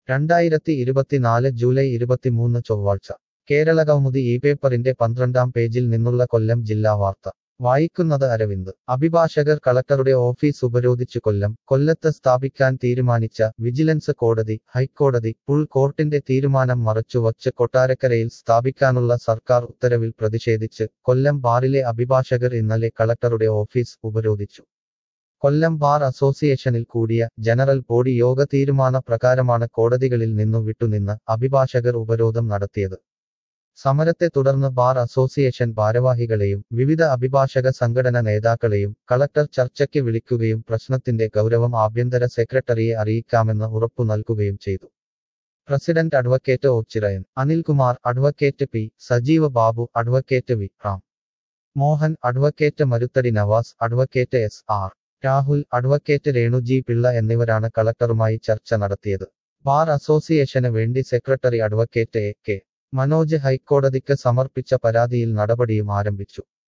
രണ്ടായിരത്തി ഇരുപത്തിനാല് ജൂലൈ ഇരുപത്തിമൂന്ന് ചൊവ്വാഴ്ച കേരള കൗമുദി ഈ പേപ്പറിന്റെ പന്ത്രണ്ടാം പേജിൽ നിന്നുള്ള കൊല്ലം ജില്ലാ വാർത്ത വായിക്കുന്നത് അരവിന്ദ് അഭിഭാഷകർ കളക്ടറുടെ ഓഫീസ് ഉപരോധിച്ചു കൊല്ലം കൊല്ലത്ത് സ്ഥാപിക്കാൻ തീരുമാനിച്ച വിജിലൻസ് കോടതി ഹൈക്കോടതി പുൾ കോർട്ടിന്റെ തീരുമാനം മറച്ചുവച്ച് കൊട്ടാരക്കരയിൽ സ്ഥാപിക്കാനുള്ള സർക്കാർ ഉത്തരവിൽ പ്രതിഷേധിച്ച് കൊല്ലം ബാറിലെ അഭിഭാഷകർ ഇന്നലെ കളക്ടറുടെ ഓഫീസ് ഉപരോധിച്ചു കൊല്ലം ബാർ അസോസിയേഷനിൽ കൂടിയ ജനറൽ ബോഡി യോഗ തീരുമാന പ്രകാരമാണ് കോടതികളിൽ നിന്നു വിട്ടുനിന്ന് അഭിഭാഷകർ ഉപരോധം നടത്തിയത് സമരത്തെ തുടർന്ന് ബാർ അസോസിയേഷൻ ഭാരവാഹികളെയും വിവിധ അഭിഭാഷക സംഘടന നേതാക്കളെയും കളക്ടർ ചർച്ചയ്ക്ക് വിളിക്കുകയും പ്രശ്നത്തിന്റെ ഗൗരവം ആഭ്യന്തര സെക്രട്ടറിയെ അറിയിക്കാമെന്ന് ഉറപ്പു നൽകുകയും ചെയ്തു president advocate Ochirayan Anilkumar advocate P Sajeeva Babu advocate V Ram Mohan advocate Maruthadi Navas advocate S R Rahul advocate Renuji Pillai എന്നിവരാണ് കളക്ടറുമായി ചർച്ച നടത്തിയത് ബാർ അസോസിയേഷന് വേണ്ടി secretary advocate A K Manoj ഹൈക്കോടതിക്ക് സമർപ്പിച്ച പരാതിയിൽ നടപടിയും ആരംഭിച്ചു